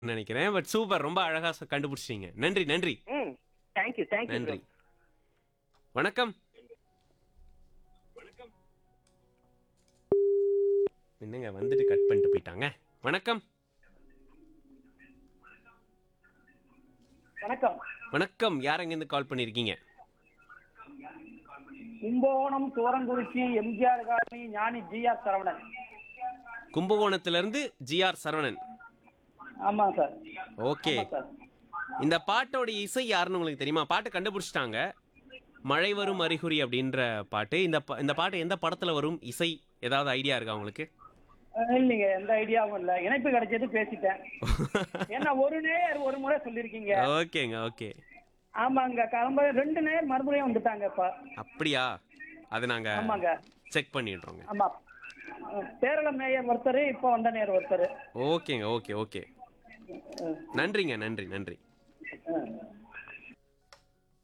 நினைக்கிறேன் but super ரொம்ப அழகா சொ- கண்டுபிடிச்சிட்டீங்க நன்றி நன்றி ம் தேங்க்யூ தேங்க்யூ நன்றி வணக்கம் என்னங்க வந்துட்டு கட் பண்ணிட்டு போயிட்டாங்க வணக்கம் வணக்கம் வணக்கம் யார் அங்கேருந்து கால் பண்ணியிருக்கீங்க Kumbakonam Thurangurichi MGR colony Gnani GR Saravanan கும்பகோணத்திலிருந்து ஜிஆர் சரவணன் ஆமாம் சார் ஓகே ஆமாம் சார் இந்த பாட்டோட இசை யாருன்னு உங்களுக்கு தெரியுமா பாட்டு கண்டுபிடிச்சிட்டாங்க மழை வரும் அறிகுறி அப்படின்ற பாட்டு இந்த பா- இந்த பாட்டு எந்த படத்துல வரும் இசை ஏதாவது ஐடியா இருக்கா உங்களுக்கு அஹ் இல்லைங்க எந்த ஐடியாவும் இல்லை இணைப்பு கிடைச்சது பேசிட்டேன் ஏன்னா ஒரு நேர் ஒரு முறை சொல்லியிருக்கீங்க ஓகேங்க ஓகே ஆமாங்க கிளம்ப ரெண்டு நேர் மறுபடியும் வந்துட்டாங்க இப்ப அப்படியா அது நாங்க ஆமாங்க செக் பண்ணிடுறோங்க ஆமா அஹ் பேரளம் மேயர் ஒருத்தர் இப்போ வந்த நேர் ஒருத்தர் ஓகேங்க ஓகே ஓகே நன்றிங்க நன்றி நன்றி அஹ்